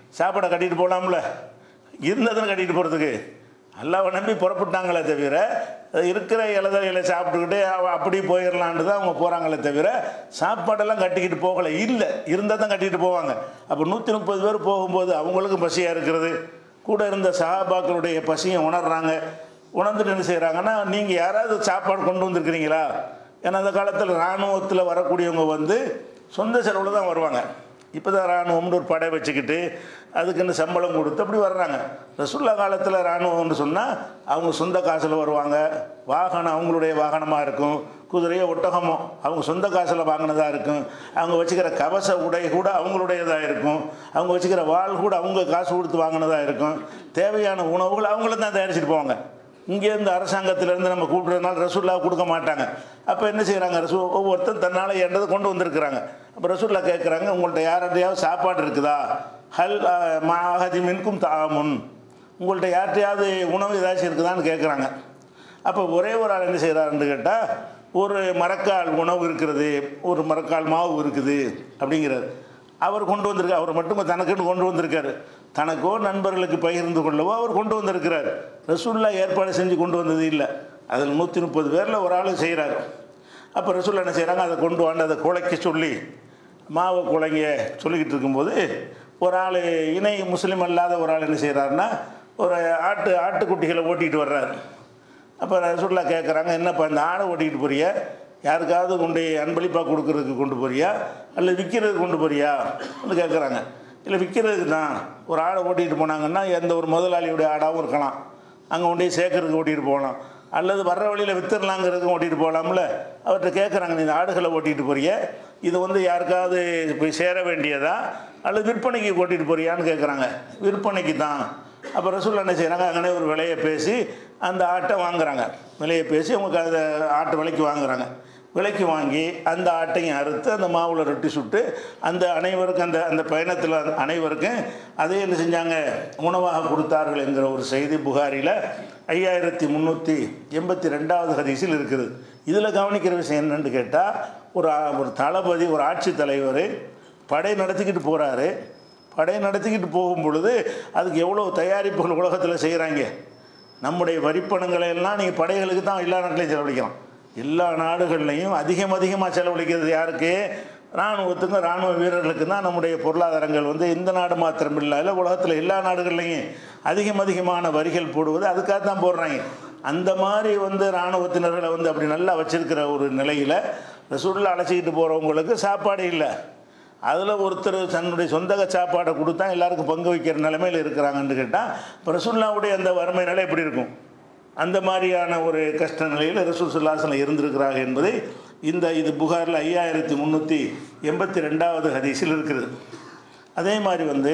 சாப்பாடை கட்டிட்டு போகலாம்ல இருந்ததுன்னு கட்டிட்டு போகிறதுக்கு அல்லாவை நம்பி புறப்பட்டாங்களே தவிர அது இருக்கிற இலதலைகளை சாப்பிட்டுக்கிட்டு அவ- அப்படி போயிடலான்னு தான் அவங்க போகிறாங்களே தவிர சாப்பாடெல்லாம் கட்டிக்கிட்டு போகலை இல்லை இருந்தால் தான் கட்டிக்கிட்டு போவாங்க அப்போ நூற்றி முப்பது பேர் போகும்போது அவங்களுக்கும் பசியாக இருக்கிறது கூட இருந்த சஹாபாக்களுடைய பசியை உணர்றாங்க உணர்ந்துட்டு என்ன செய்கிறாங்கன்னா நீங்கள் யாராவது சாப்பாடு கொண்டு வந்திருக்கிறீங்களா ஏன்னா அந்த காலத்தில் இராணுவத்தில் வரக்கூடியவங்க வந்து சொந்த செலவில் தான் வருவாங்க இப்போ தான் இராணுவம்னு ஒரு படை வச்சுக்கிட்டு அதுக்குன்னு சம்பளம் கொடுத்து அப்படி வர்றாங்க ரசுல்லா காலத்தில் இராணுவம்னு சொன்னால் அவங்க சொந்த காசில் வருவாங்க வாகனம் அவங்களுடைய வாகனமாக இருக்கும் குதிரையோ ஒட்டகமோ அவங்க சொந்த காசில் வாங்கினதாக இருக்கும் அவங்க வச்சுக்கிற கவச உடை கூட அவங்களுடையதாக இருக்கும் அவங்க வச்சுக்கிற வாள் கூட அவங்க காசு கொடுத்து வாங்கினதாக இருக்கும் தேவையான உணவுகள் அவங்கள தான் தயாரிச்சுட்டு போவாங்க இங்கேருந்து அரசாங்கத்திலேருந்து நம்ம கூப்பிட்றதுனால ரசூல்லா கொடுக்க மாட்டாங்க அப்போ என்ன செய்கிறாங்க ரசூ ஒவ்வொருத்தரும் தன்னால் என்றதை கொண்டு வந்திருக்கிறாங்க அப்போ ரசூல்லா கேட்குறாங்க உங்கள்கிட்ட யார்கிட்டயாவது சாப்பாடு இருக்குதா ஹல் மாஹதி மின்கும் தாமுன் உங்கள்கிட்ட யார்கிட்டயாவது உணவு ஏதாச்சும் இருக்குதான்னு கேட்குறாங்க அப்போ ஒரே ஒரு ஆள் என்ன செய்கிறாருன்னு கேட்டால் ஒரு மரக்கால் உணவு இருக்கிறது ஒரு மரக்கால் மாவு இருக்குது அப்படிங்கிறார் அவர் கொண்டு வந்திருக்கார் அவர் மட்டும் தனக்குன்னு கொண்டு வந்திருக்காரு தனக்கோ நண்பர்களுக்கு பகிர்ந்து கொள்ளவோ அவர் கொண்டு வந்திருக்கிறார் ரசூல்லா ஏற்பாடு செஞ்சு கொண்டு வந்தது இல்லை அதில் நூற்றி முப்பது பேரில் ஒரு ஆள் செய்கிறார் அப்போ ரசூல்லா என்ன செய்கிறாங்க அதை கொண்டு வாண்டு அதை குலைக்க சொல்லி மாவை குலைங்க சொல்லிக்கிட்டு இருக்கும்போது ஒரு ஆள் இணை முஸ்லீம் அல்லாத ஒரு ஆள் என்ன செய்கிறாருன்னா ஒரு ஆட்டு ஆட்டுக்குட்டிகளை ஓட்டிகிட்டு வர்றாரு அப்போ ரசூல்லா கேட்குறாங்க என்னப்பா இந்த ஆடை ஓட்டிகிட்டு போறியா யாருக்காவது கொண்டு அன்பளிப்பாக கொடுக்கறதுக்கு கொண்டு போறியா அல்ல விற்கிறதுக்கு கொண்டு போறியா அப்படின்னு கேட்குறாங்க இல்லை விற்கிறதுக்கு தான் ஒரு ஆடை ஓட்டிகிட்டு போனாங்கன்னா எந்த ஒரு முதலாளியுடைய ஆடாகவும் இருக்கலாம் அங்கே கொண்டு போய் சேர்க்கறதுக்கு ஓட்டிகிட்டு போகலாம் அல்லது வர்ற வழியில் வித்துடலாங்கிறதுக்கும் ஓட்டிகிட்டு போகலாம்ல அவர்கிட்ட கேட்குறாங்க நீ இந்த ஆடுகளை ஓட்டிகிட்டு போறிய இது வந்து யாருக்காவது போய் சேர வேண்டியதா அல்லது விற்பனைக்கு ஓட்டிகிட்டு போறியான்னு கேட்குறாங்க விற்பனைக்கு தான் அப்போ ரசூல் என்ன செய்கிறாங்க அங்கனே ஒரு விலையை பேசி அந்த ஆட்டை வாங்குறாங்க விலையை பேசி அவங்க அதை ஆட்டு விலைக்கு வாங்குறாங்க விலைக்கு வாங்கி அந்த ஆட்டையும் அறுத்து அந்த மாவில் ரொட்டி சுட்டு அந்த அனைவருக்கும் அந்த அந்த பயணத்தில் அனைவருக்கும் அதே என்ன செஞ்சாங்க உணவாக கொடுத்தார்கள் என்கிற ஒரு செய்தி புகாரில் ஐயாயிரத்தி முந்நூற்றி எண்பத்தி ரெண்டாவது ஹதீஸில் இருக்குது இதில் கவனிக்கிற விஷயம் என்னன்னு கேட்டால் ஒரு ஆ- ஒரு தளபதி ஒரு ஆட்சித் தலைவர் படை நடத்திக்கிட்டு போகிறாரு படை நடத்திக்கிட்டு போகும் பொழுது அதுக்கு எவ்வளோ தயாரிப்புகள் உலகத்தில் செய்கிறாங்க நம்முடைய வரிப்பணங்களை எல்லாம் நீங்கள் படைகளுக்கு தான் எல்லா நாட்டிலையும் செலவழிக்கலாம் எல்லா நாடுகள்லையும் அதிகம் அதிகமாக செலவழிக்கிறது யாருக்கு இராணுவத்துக்கும் இராணுவ வீரர்களுக்கு தான் நம்முடைய பொருளாதாரங்கள் வந்து இந்த நாடு மாத்திரம் இல்லை உலகத்தில் எல்லா நாடுகள்லையும் அதிகம் அதிகமான வரிகள் போடுவது அதுக்காக தான் போடுறாங்க அந்த மாதிரி வந்து இராணுவத்தினர்களை வந்து அப்படி நல்லா வச்சிருக்கிற ஒரு நிலையில் ரசூலில் அழைச்சிக்கிட்டு போகிறவங்களுக்கு சாப்பாடு இல்லை அதில் ஒருத்தர் தன்னுடைய சொந்த சாப்பாடை கொடுத்தா எல்லாருக்கும் பங்கு வைக்கிற நிலைமையில் இருக்கிறாங்கன்னு கேட்டால் இப்போ ரசூல்லாவுடைய அந்த வறுமை நிலை எப்படி இருக்கும் அந்த மாதிரியான ஒரு கஷ்ட நிலையில் ரசூல் சுல்லாசனம் இருந்திருக்கிறாங்க என்பதை இந்த இது புகாரில் ஐயாயிரத்தி முந்நூற்றி எண்பத்தி ரெண்டாவது ஹதீஸில் இருக்கிறது அதே மாதிரி வந்து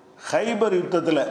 ஹைபர் யுத்தத்தில்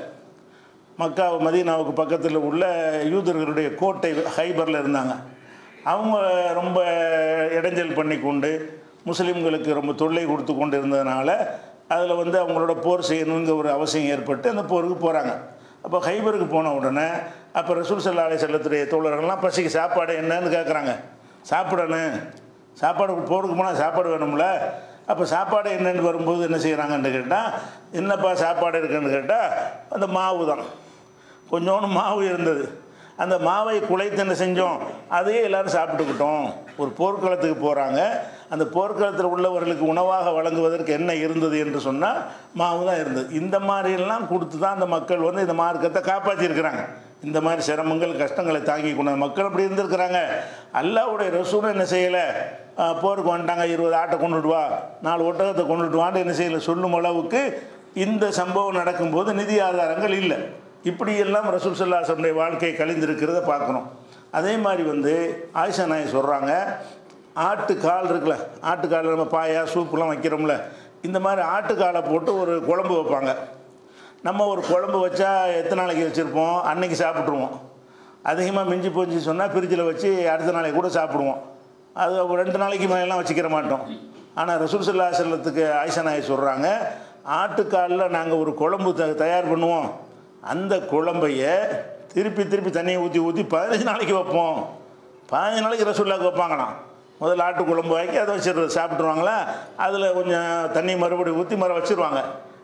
மக்கா மதீனாவுக்கு பக்கத்தில் உள்ள யூதர்களுடைய கோட்டை ஹைபரில் இருந்தாங்க அவங்க ரொம்ப இடைஞ்சல் பண்ணி கொண்டு முஸ்லீம்களுக்கு ரொம்ப தொல்லை கொடுத்து கொண்டு இருந்ததுனால அதில் வந்து அவங்களோட போர் செய்யணுங்கிற ஒரு அவசியம் ஏற்பட்டு அந்த போருக்கு போகிறாங்க அப்போ ஹைபருக்கு போன உடனே அப்போ ரசூல் சல்லா அலி செல்லத்துடைய தோழர்கள்லாம் பசிக்கு சாப்பாடு என்னன்னு கேட்குறாங்க சாப்பிடணும் சாப்பாடு போருக்கு போனால் சாப்பாடு வேணும்ல அப்போ சாப்பாடு என்னன்னு வரும்போது என்ன செய்கிறாங்கன்னு கேட்டால் என்னப்பா சாப்பாடு இருக்குன்னு கேட்டால் அந்த மாவு தான் கொஞ்சோண்டு மாவு இருந்தது அந்த மாவை குலைத்து என்ன செஞ்சோம் அதையே எல்லாரும் சாப்பிட்டுக்கிட்டோம் ஒரு போர்க்களத்துக்கு போகிறாங்க அந்த போர்க்களத்தில் உள்ளவர்களுக்கு உணவாக வழங்குவதற்கு என்ன இருந்தது என்று சொன்னால் மாவு தான் இருந்தது இந்த மாதிரியெல்லாம் கொடுத்து தான் அந்த மக்கள் வந்து இந்த மார்க்கத்தை காப்பாற்றியிருக்கிறாங்க இந்த மாதிரி சிரமங்கள் கஷ்டங்களை தாங்கி கொண்ட மக்கள் அப்படி இருந்திருக்கிறாங்க அல்லாவுடைய ரசூலும் என்ன செய்யலை போருக்கு வந்துட்டாங்க இருபது ஆட்டை கொண்டுட்டு வா நாலு ஒட்டகத்தை கொண்டுட்டு வான்னு என்ன செய்யலை சொல்லும் அளவுக்கு இந்த சம்பவம் நடக்கும்போது நிதி ஆதாரங்கள் இல்லை இப்படியெல்லாம் ரசூல் சல்லாசனுடைய வாழ்க்கை கழிந்திருக்கிறத பார்க்கணும் அதே மாதிரி வந்து ஆயிஷா நாய் சொல்கிறாங்க ஆட்டுக்கால் இருக்குல்ல ஆட்டுக்கால் நம்ம பாயா சூப்புலாம் வைக்கிறோம்ல இந்த மாதிரி ஆட்டுக்காலை போட்டு ஒரு குழம்பு வைப்பாங்க நம்ம ஒரு குழம்பு வச்சா எத்தனை நாளைக்கு வச்சுருப்போம் அன்னைக்கு சாப்பிட்ருவோம் அதிகமாக மிஞ்சி போச்சு சொன்னால் ஃப்ரிட்ஜில் வச்சு அடுத்த நாளைக்கு கூட சாப்பிடுவோம் அது ஒரு ரெண்டு நாளைக்கு மேலாம் வச்சுக்கிற மாட்டோம் ஆனால் ரசூல் சல்லா செல்லத்துக்கு ஆயிஷா நாய் சொல்கிறாங்க ஆட்டுக்காலில் நாங்கள் ஒரு குழம்பு த தயார் பண்ணுவோம் அந்த குழம்பைய திருப்பி திருப்பி தண்ணியை ஊற்றி ஊற்றி பதினஞ்சு நாளைக்கு வைப்போம் பதினஞ்சு நாளைக்கு ரசூல்லாவுக்கு வைப்பாங்களாம் முதல்ல ஆட்டு குழம்பு வாங்கி அதை வச்சிடுறது சாப்பிட்ருவாங்களா அதில் கொஞ்சம் தண்ணி மறுபடியும் ஊற்றி மறு வச்சிருவாங்க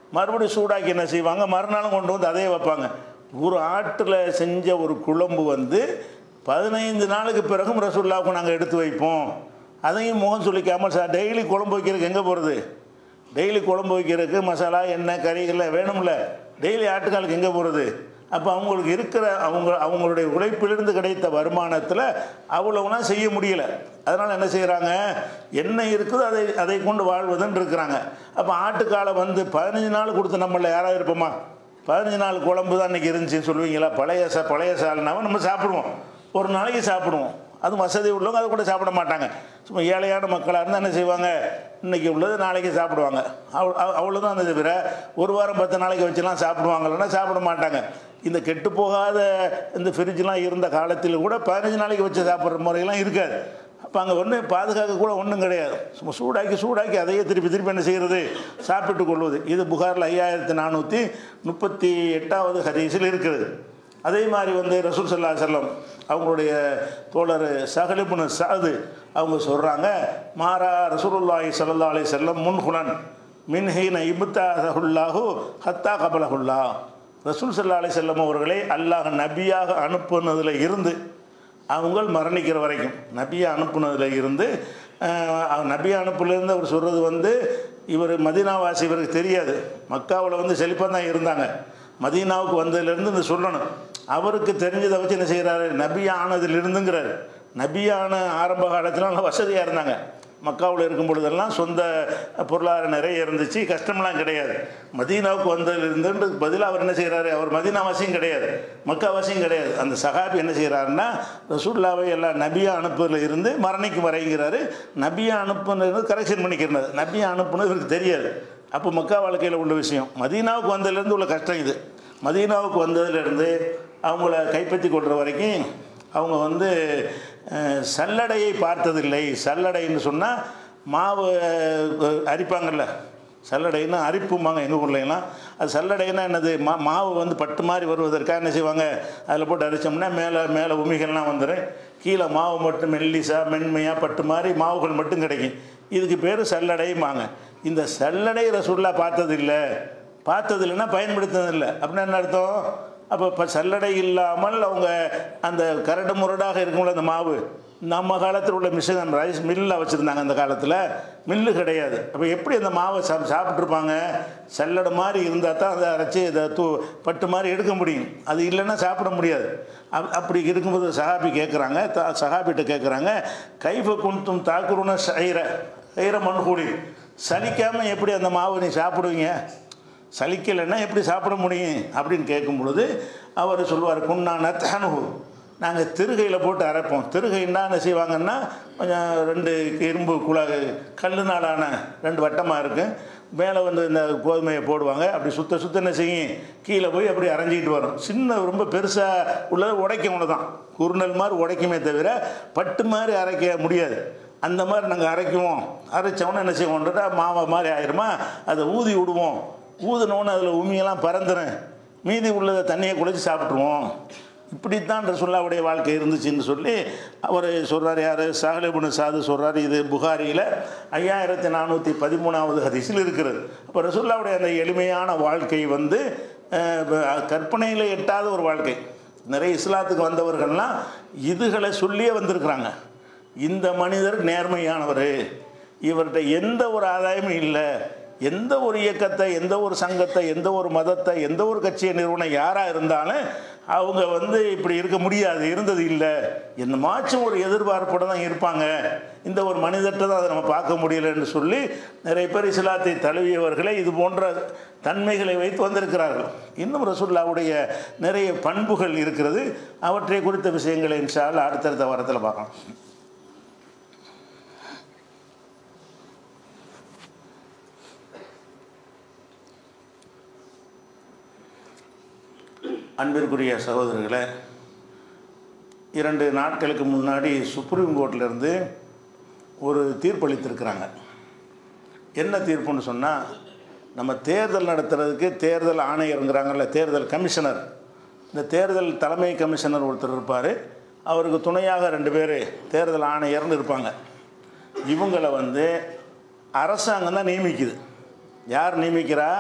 மறுபடியும் சூடாக்கி என்ன செய்வாங்க மறுநாளும் கொண்டு வந்து அதே வைப்பாங்க ஒரு ஆட்டில் செஞ்ச ஒரு குழம்பு வந்து பதினைந்து நாளுக்கு பிறகும் ரசூல்லாவுக்கு நாங்கள் எடுத்து வைப்போம் அதையும் முகம் சொல்லிக்காமல் சார் டெய்லி குழம்பு வைக்கிறதுக்கு எங்கே போகிறது டெய்லி குழம்பு வைக்கிறதுக்கு மசாலா எண்ணெய் கறிகள் வேணும்ல டெய்லி ஆட்டுக்காலுக்கு எங்கே போகிறது அப்போ அவங்களுக்கு இருக்கிற அவங்க அவங்களுடைய உழைப்பிலிருந்து கிடைத்த வருமானத்தில் அவ்வளவுனா செய்ய முடியல அதனால் என்ன செய்கிறாங்க என்ன இருக்குதோ அதை அதை கொண்டு வாழ்வதுன்னு இருக்கிறாங்க அப்போ ஆட்டுக்காலை வந்து பதினஞ்சு நாள் கொடுத்து நம்மள யாராவது இருப்போமா பதினஞ்சு நாள் குழம்பு தான் இன்றைக்கி இருந்துச்சுன்னு சொல்லுவீங்களா பழைய சா பழைய சால்னாவை நம்ம சாப்பிடுவோம் ஒரு நாளைக்கு சாப்பிடுவோம் அதுவும் வசதி உள்ளவங்க அதை கூட சாப்பிட மாட்டாங்க சும்மா ஏழையான மக்களாக இருந்தால் என்ன செய்வாங்க இன்றைக்கி உள்ளது நாளைக்கு சாப்பிடுவாங்க அவ் அவ்- அவ்வளோதான் அந்த தவிர ஒரு வாரம் பத்து நாளைக்கு வச்சுலாம் சாப்பிடுவாங்களான்னா சாப்பிட மாட்டாங்க இந்த கெட்டு போகாத இந்த ஃப்ரிட்ஜ்லாம் இருந்த காலத்தில் கூட பதினஞ்சு நாளைக்கு வச்சு சாப்பிட்ற முறையெல்லாம் இருக்காது அப்போ அங்கே ஒன்றும் பாதுகாக்க கூட ஒன்றும் கிடையாது சும்மா சூடாக்கி சூடாக்கி அதையே திருப்பி திருப்பி என்ன செய்கிறது சாப்பிட்டு கொள்வது இது புகாரில் ஐயாயிரத்தி நானூற்றி முப்பத்தி எட்டாவது ஹதீஸில் இருக்கிறது அதே மாதிரி வந்து ரசூல் சல்லா செல்லம் அவங்களுடைய தோழர் சகலிபுன சாது அவங்க சொல்கிறாங்க மாறா ரசூலுல்லாஹி ஸல்லல்லாஹு அலைஹி செல்லம் முன்ஹுலன் மின்ஹீன இபுத்தாஹுல்லாஹு ஹத்தா கபலஹுல்லா ரசூல் சல்லா அலைஹி செல்லம் அவர்களை அல்லாஹ் நபியாக அனுப்புனதில் இருந்து அவங்க மரணிக்கிற வரைக்கும் நபியை அனுப்புனதில் இருந்து அஹ், நபியை அனுப்புலேருந்து அவர் சொல்கிறது வந்து இவர் மதீனாவாசி இவருக்கு தெரியாது மக்காவில் வந்து செழிப்பாக தான் இருந்தாங்க மதீனாவுக்கு வந்ததுலேருந்து இந்த சொல்லணும் அவருக்கு தெரிஞ்சதை வச்சு என்ன செய்கிறாரு நபி ஆனதிலிருந்துங்கிறாரு நபியான ஆரம்ப காலத்தில் நல்லா வசதியாக இருந்தாங்க மக்காவில் இருக்கும் பொழுதெல்லாம் சொந்த பொருளாதாரம் நிறைய இருந்துச்சு கஷ்டம்லாம் கிடையாது மதீனாவுக்கு வந்ததிலிருந்து பதிலாக அவர் என்ன செய்கிறாரு அவர் மதீனாவாசியும் கிடையாது மக்காவாசியும் கிடையாது அந்த சகாபி என்ன செய்கிறாருன்னா ரசூல்லாவை எல்லாம் நபியா அனுப்புறதுல இருந்து மரணிக்கும் வரைங்கிறாரு நபியா அனுப்புனது கரெக்ஷன் பண்ணிக்கிறது நபியா அனுப்புனது இவருக்கு தெரியாது அப்போ மக்கா வாழ்க்கையில் உள்ள விஷயம் மதீனாவுக்கு வந்ததுலேருந்து உள்ள கஷ்டம் இது மதீனாவுக்கு வந்ததுலேருந்து அவங்கள கைப்பற்றி கொள்கிற வரைக்கும் அவங்க வந்து அஹ், சல்லடையை பார்த்ததில்லை சல்லடைன்னு சொன்னால் மாவு அஹ், அரிப்பாங்கல்ல சல்லடைன்னா அரிப்புமாங்க எங்கள் ஊர்லலாம் அது சல்லடைன்னா என்னது மா மாவு வந்து பட்டு மாதிரி வருவதற்காக என்ன செய்வாங்க அதில் போட்டு அரிச்சோம்னா மேலே மேலே உமிகள்லாம் வந்துடும் கீழே மாவு மட்டும் மெல்லிசா மென்மையாக பட்டு மாதிரி மாவுகள் மட்டும் கிடைக்கும் இதுக்கு பேர் சல்லடைமாங்க இந்த சல்லடை ரசூல்லா பார்த்ததில்லை பார்த்தது இல்லைன்னா பயன்படுத்தினதில்லை அப்படின்னா என்ன அர்த்தம் அப்போ இப்போ சல்லடை இல்லாமல் அவங்க அந்த கரடு முரடாக இருக்கும்ல அந்த மாவு நம்ம காலத்தில் உள்ள மிஷின் ரைஸ் மில்லில் வச்சுருந்தாங்க அந்த காலத்தில் மில்லு கிடையாது அப்போ எப்படி அந்த மாவை சா சாப்பிட்ருப்பாங்க சல்லடை மாதிரி இருந்தால் தான் அதை அரைச்சி இதை தூ பட்டு மாதிரி எடுக்க முடியும் அது இல்லைன்னா சாப்பிட முடியாது அப் அப்படி இருக்கும்போது சஹாபி கேட்குறாங்க த சஹாபிட்ட கேட்குறாங்க கைஃப குந்தும் தாக்குருன சைர சைர மண்கூடி சலிக்காமல் எப்படி அந்த மாவை நீ சாப்பிடுவீங்க சலிக்கலைன்னா எப்படி சாப்பிட முடியும் அப்படின்னு கேட்கும் பொழுது அவர் சொல்லுவார் குன்னா நத்தனு நாங்கள் திருகையில் போட்டு அரைப்போம் திருகைன்னா என்ன செய்வாங்கன்னா கொஞ்சம் ரெண்டு இரும்பு குழா கல்லுனாலான ரெண்டு வட்டமாக இருக்கும் மேலே வந்து இந்த கோதுமையை போடுவாங்க அப்படி சுத்த சுத்த என்ன செய்யும் கீழே போய் அப்படி அரைஞ்சிக்கிட்டு வரும் சின்ன ரொம்ப பெருசாக உள்ளது உடைக்கும் தான் குறுநல் மாதிரி உடைக்குமே தவிர பட்டு மாதிரி அரைக்க முடியாது அந்த மாதிரி நாங்கள் அரைக்குவோம் அரைச்சோன்னே என்ன செய்வோம்ன்றா மாவை மாதிரி ஆயிருமா அதை ஊதி விடுவோம் ஊதினோன்னு அதில் உமியெல்லாம் பறந்துடும் மீதி உள்ளதை தண்ணியை குடிச்சு சாப்பிட்ருவோம் இப்படித்தான் ரசுல்லாவுடைய வாழ்க்கை இருந்துச்சுன்னு சொல்லி அவர் சொல்கிறார் யார் சாஹலிபுன் சாது சொல்கிறார் இது புகாரியில் ஐயாயிரத்தி நானூற்றி பதிமூணாவது ஹதீஸில் இருக்கிறது அப்போ ரசுல்லாவுடைய அந்த எளிமையான வாழ்க்கை வந்து கற்பனையில் எட்டாத ஒரு வாழ்க்கை நிறைய இஸ்லாத்துக்கு வந்தவர்கள்லாம் இதுகளை சொல்லியே வந்திருக்கிறாங்க இந்த மனிதர் நேர்மையானவர் இவர்கிட்ட எந்த ஒரு ஆதாயமும் இல்லை எந்த ஒரு இயக்கத்தை எந்த ஒரு சங்கத்தை எந்த ஒரு மதத்தை எந்த ஒரு கட்சியை நிறுவனம் யாராக இருந்தாலும் அவங்க வந்து இப்படி இருக்க முடியாது இருந்தது இல்லை என்னமாச்சும் ஒரு எதிர்பார்ப்போட தான் இருப்பாங்க இந்த ஒரு மனிதர்கிட்ட தான் அதை நம்ம பார்க்க முடியலன்னு சொல்லி நிறைய பேர் இஸ்லாத்தை தழுவியவர்களை இது போன்ற தன்மைகளை வைத்து வந்திருக்கிறார்கள் இன்னும் ரசூல்லாவுடைய நிறைய பண்புகள் இருக்கிறது அவற்றை குறித்த விஷயங்களை இன்ஷால் அடுத்தடுத்த வாரத்தில் பார்க்கலாம் அன்பிற்குரிய சகோதரர்களே இரண்டு நாட்களுக்கு முன்னாடி சுப்ரீம் கோர்ட்லேருந்து ஒரு தீர்ப்பளித்திருக்கிறாங்க என்ன தீர்ப்புன்னு சொன்னால் நம்ம தேர்தல் நடத்துறதுக்கு தேர்தல் ஆணையருங்கிறாங்கல்ல தேர்தல் கமிஷனர் இந்த தேர்தல் தலைமை கமிஷனர் ஒருத்தர் இருப்பார் அவருக்கு துணையாக ரெண்டு பேர் தேர்தல் ஆணையர்னு இருப்பாங்க இவங்களை வந்து அரசாங்கம் தான் நியமிக்குது யார் நியமிக்கிறா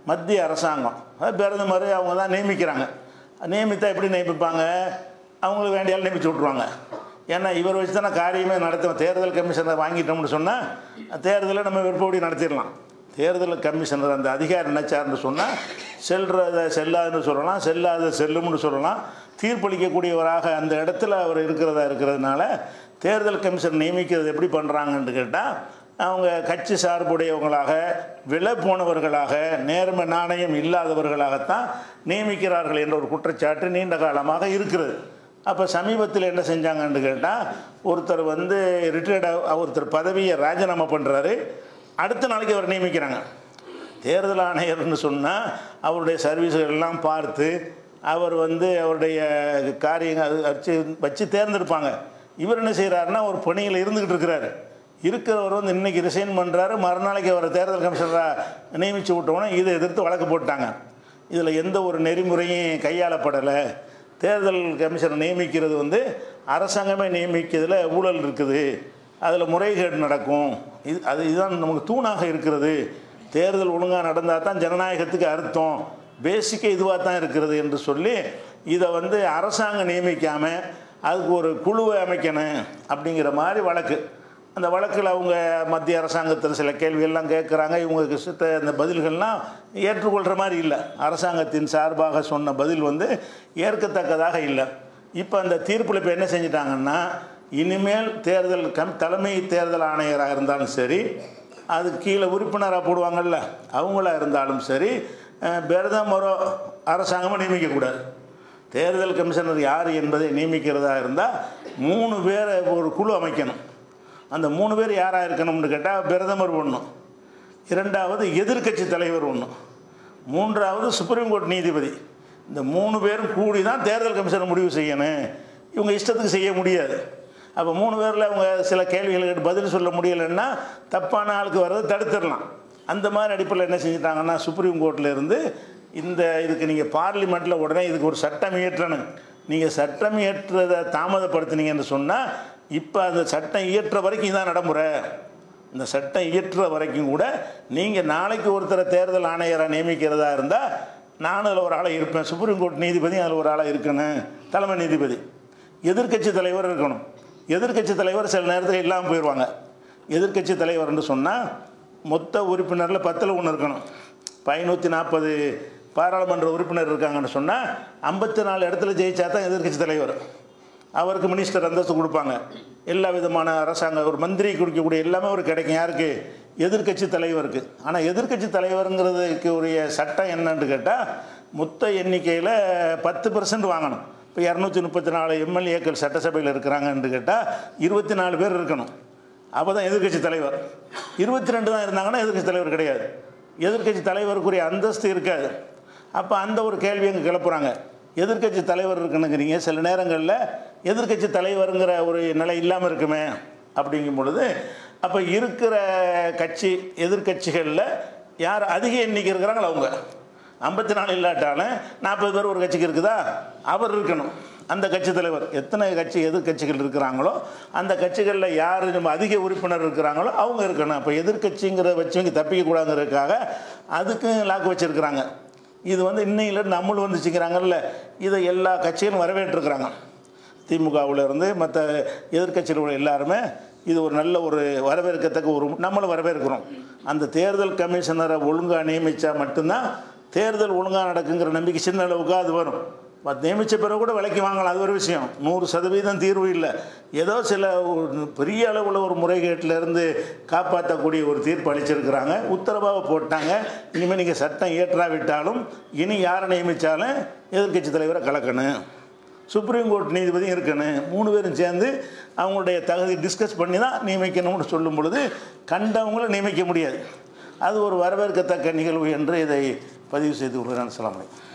மத்திய அரசாங்கம் அது பிரதமர் அவங்க தான் நியமிக்கிறாங்க நியமித்தா எப்படி நியமிப்பாங்க அவங்களுக்கு வேண்டிய ஆள் நியமிச்சு விட்ருவாங்க ஏன்னா இவர் வச்சு தானே காரியமே நடத்துவோம் தேர்தல் கமிஷனை வாங்கிட்டோம்னு சொன்னால் தேர்தலை நம்ம விருப்பப்படி நடத்திடலாம் தேர்தல் கமிஷனர் அந்த அதிகாரி நினைச்சாருன்னு சொன்னால் செல்றதை செல்லாதுன்னு சொல்லலாம் செல்லாத செல்லும்னு சொல்லலாம் தீர்ப்பளிக்கக்கூடியவராக அந்த இடத்துல அவர் இருக்கிறதா இருக்கிறதுனால தேர்தல் கமிஷன் நியமிக்கிறது எப்படி பண்ணுறாங்கன்னு கேட்டால் அவங்க கட்சி சார்புடையவங்களாக விலை போனவர்களாக நேர்மை நாணயம் இல்லாதவர்களாகத்தான் நியமிக்கிறார்கள் என்ற ஒரு குற்றச்சாட்டு நீண்ட காலமாக இருக்கிறது அப்போ சமீபத்தில் என்ன செஞ்சாங்கன்னு கேட்டால் ஒருத்தர் வந்து ரிட்டையர்டாக ஒருத்தர் பதவியை ராஜினாமா பண்ணுறாரு அடுத்த நாளைக்கு அவர் நியமிக்கிறாங்க தேர்தல் ஆணையர்னு சொன்னால் அவருடைய சர்வீஸ்கள் எல்லாம் பார்த்து அவர் வந்து அவருடைய காரியங்கள் அது வச்சு வச்சு தேர்ந்தெடுப்பாங்க இவர் என்ன செய்கிறாருன்னா ஒரு பணியில் இருந்துக்கிட்டு இருக்கிறாரு இருக்கிறவர் வந்து இன்றைக்கி ரிசைன் பண்ணுறாரு மறுநாளைக்கு அவரை தேர்தல் கமிஷனராக நியமித்து விட்டோன்னே இதை எதிர்த்து வழக்கு போட்டாங்க இதில் எந்த ஒரு நெறிமுறையும் கையாளப்படலை தேர்தல் கமிஷனை நியமிக்கிறது வந்து அரசாங்கமே நியமிக்கிறதுல ஊழல் இருக்குது அதில் முறைகேடு நடக்கும் இது அது இதுதான் நமக்கு தூணாக இருக்கிறது தேர்தல் ஒழுங்காக நடந்தால் தான் ஜனநாயகத்துக்கு அர்த்தம் பேசிக்கே இதுவாக தான் இருக்கிறது என்று சொல்லி இதை வந்து அரசாங்கம் நியமிக்காமல் அதுக்கு ஒரு குழுவை அமைக்கணும் அப்படிங்கிற மாதிரி வழக்கு அந்த வழக்கில் அவங்க மத்திய அரசாங்கத்தில் சில கேள்விகள்லாம் கேட்குறாங்க இவங்களுக்கு சித்த அந்த பதில்கள்லாம் ஏற்றுக்கொள்கிற மாதிரி இல்லை அரசாங்கத்தின் சார்பாக சொன்ன பதில் வந்து ஏற்கத்தக்கதாக இல்லை இப்போ அந்த தீர்ப்பில் இப்போ என்ன செஞ்சிட்டாங்கன்னா இனிமேல் தேர்தல் கம் தலைமை தேர்தல் ஆணையராக இருந்தாலும் சரி அது கீழே உறுப்பினராக போடுவாங்கள்ல அவங்களா இருந்தாலும் சரி அஹ், பிரதமரோ அரசாங்கமோ நியமிக்கக்கூடாது தேர்தல் கமிஷனர் யார் என்பதை நியமிக்கிறதா இருந்தால் மூணு பேரை ஒரு குழு அமைக்கணும் அந்த மூணு பேர் யாராக இருக்கணும்னு கேட்டால் பிரதமர் ஒன்று இரண்டாவது எதிர்க்கட்சி தலைவர் ஒன்று மூன்றாவது சுப்ரீம் கோர்ட் நீதிபதி இந்த மூணு பேரும் கூடி தான் தேர்தல் கமிஷனை முடிவு செய்யணும் இவங்க இஷ்டத்துக்கு செய்ய முடியாது அப்போ மூணு பேரில் அவங்க சில கேள்விகளுக்கு பதில் சொல்ல முடியலைன்னா தப்பான ஆளுக்கு வர்றதை தடுத்துடலாம் அந்த மாதிரி அடிப்படையில் என்ன செஞ்சிட்டாங்கன்னா சுப்ரீம் கோர்ட்டில் இருந்து இந்த இதுக்கு நீங்கள் பார்லிமெண்ட்டில் உடனே இதுக்கு ஒரு சட்டம் இயற்றணும் நீங்கள் சட்டம் இயற்றதை தாமதப்படுத்துனீங்கன்னு சொன்னால் இப்போ அந்த சட்டம் இயற்ற வரைக்கும் இதான் நடைமுறை இந்த சட்டம் இயற்ற வரைக்கும் கூட நீங்கள் நாளைக்கு ஒருத்தரை தேர்தல் ஆணையராக நியமிக்கிறதா இருந்தால் நானும் அதில் ஒரு ஆளாக இருப்பேன் சுப்ரீம் கோர்ட் நீதிபதி அதில் ஒரு ஆளாக இருக்கணும் தலைமை நீதிபதி எதிர்க்கட்சி தலைவர் இருக்கணும் எதிர்க்கட்சி தலைவர் சில நேரத்தில் இல்லாமல் போயிடுவாங்க எதிர்க்கட்சி தலைவர்னு சொன்னால் மொத்த உறுப்பினரில் பத்தில் ஒன்று இருக்கணும் ஐநூற்றி நாற்பது பாராளுமன்ற உறுப்பினர் இருக்காங்கன்னு சொன்னால் ஐம்பத்தி நாலு இடத்துல ஜெயிச்சா தான் எதிர்க்கட்சி தலைவர் அவருக்கு மினிஸ்டர் அந்தஸ்து கொடுப்பாங்க எல்லா விதமான அரசாங்க ஒரு மந்திரி கொடுக்கக்கூடிய எல்லாமே ஒரு கிடைக்கும் யாருக்கு எதிர்க்கட்சி தலைவருக்கு ஆனால் எதிர்க்கட்சி தலைவருங்கிறதுக்கு உரிய சட்டம் என்னன்னு கேட்டால் மொத்த எண்ணிக்கையில் பத்து பர்சன்ட் வாங்கணும் இப்போ இரநூத்தி முப்பத்தி நாலு எம்எல்ஏக்கள் சட்டசபையில் இருக்கிறாங்கன்னு கேட்டால் இருபத்தி நாலு பேர் இருக்கணும் அப்போ தான் எதிர்க்கட்சி தலைவர் இருபத்தி ரெண்டு தான் இருந்தாங்கன்னா எதிர்க்கட்சி தலைவர் கிடையாது எதிர்க்கட்சி தலைவருக்குரிய அந்தஸ்து இருக்காது அப்போ அந்த ஒரு கேள்வி அங்கே கிளப்புறாங்க எதிர்க்கட்சி தலைவர் இருக்குனுங்கிறீங்க சில நேரங்களில் எதிர்க்கட்சி தலைவருங்கிற ஒரு நிலை இல்லாமல் இருக்குமே அப்படிங்கும் பொழுது அப்போ இருக்கிற கட்சி எதிர்க்கட்சிகளில் யார் அதிக எண்ணிக்கை இருக்கிறாங்களோ அவங்க ஐம்பத்தி நாலு இல்லாட்டாலும் நாற்பது பேர் ஒரு கட்சிக்கு இருக்குதா அவர் இருக்கணும் அந்த கட்சி தலைவர் எத்தனை கட்சி எதிர்க்கட்சிகள் இருக்கிறாங்களோ அந்த கட்சிகளில் யார் நம்ம அதிக உறுப்பினர் இருக்கிறாங்களோ அவங்க இருக்கணும் அப்போ எதிர்க்கட்சிங்கிற வச்சவங்க தப்பிக்கக்கூடாதுங்கிறதுக்காக அதுக்கும் லாக்கு வச்சுருக்கிறாங்க இது வந்து இன்னையில நம்மளும் வந்துச்சுக்கிறாங்கல்ல இதை எல்லா கட்சிகளும் வரவேற்றுக்கிறாங்க திமுகவில் இருந்து மற்ற எதிர்க்கட்சியில் உள்ள எல்லாருமே இது ஒரு நல்ல ஒரு வரவேற்கத்தக்க ஒரு நம்மளும் வரவேற்கிறோம் அந்த தேர்தல் கமிஷனரை ஒழுங்காக நியமித்தா மட்டும்தான் தேர்தல் ஒழுங்காக நடக்குங்கிற நம்பிக்கை சின்ன அளவுக்கு அது வரும் மற்ற நியமித்த பிறகு கூட விலைக்கு வாங்கலாம் அது ஒரு விஷயம் நூறு சதவீதம் தீர்வு இல்லை ஏதோ சில ஒரு பெரிய அளவில் ஒரு முறைகேட்டிலேருந்து காப்பாற்றக்கூடிய ஒரு தீர்ப்பு அளிச்சிருக்கிறாங்க உத்தரவாக போட்டாங்க இனிமேல் நீங்கள் சட்டம் இயற்றாவிட்டாலும் இனி யாரை நியமித்தாலும் எதிர்க்கட்சி தலைவரை கலக்கணும் சுப்ரீம் கோர்ட் நீதிபதியும் இருக்கணும் மூணு பேரும் சேர்ந்து அவங்களுடைய தகுதி டிஸ்கஸ் பண்ணி தான் நியமிக்கணும்னு சொல்லும் பொழுது கண்டவங்களை நியமிக்க முடியாது அது ஒரு வரவேற்கத்தக்க நிகழ்வு என்று இதை பதிவு செய்து கொள்கிறேன் அஸ்ஸலாமு அலைக்கும்